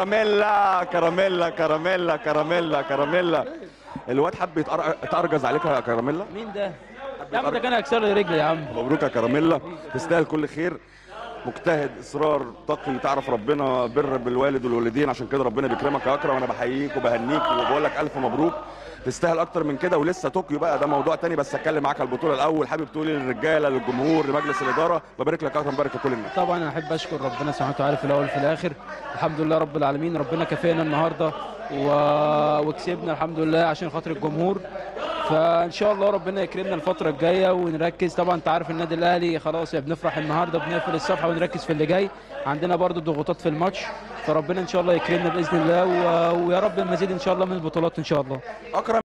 كراميلا كراميلا كراميلا كراميلا كراميلا الواد حب يتأر- يتأرجز عليك يا كراميلا مين ده؟ يا عم ده كان هيكسر لي رجلي يا عم مبروك يا كراميلا تستاهل كل خير مجتهد اصرار تقي تعرف ربنا بر بالوالد والوالدين عشان كده ربنا بيكرمك يا اكرم انا بحييك وبهنيك وبقول لك الف مبروك تستاهل اكتر من كده ولسه طوكيو بقى ده موضوع تاني بس اتكلم معاك على البطوله الاول حابب تقول إيه للرجاله للجمهور لمجلس الاداره ببارك لك يا اكرم بارك لكل الناس طبعا انا احب اشكر ربنا سبحانه وتعالى في الاول وفي الاخر الحمد لله رب العالمين ربنا كفانا النهارده و... وكسبنا الحمد لله عشان خاطر الجمهور فان شاء الله ربنا يكرمنا الفتره الجايه ونركز طبعا انت عارف النادي الاهلي خلاص يا بنفرح النهارده بنقفل الصفحه ونركز في اللي جاي عندنا برضو ضغوطات في الماتش فربنا ان شاء الله يكرمنا باذن الله و... ويا رب المزيد ان شاء الله من البطولات ان شاء الله اكرم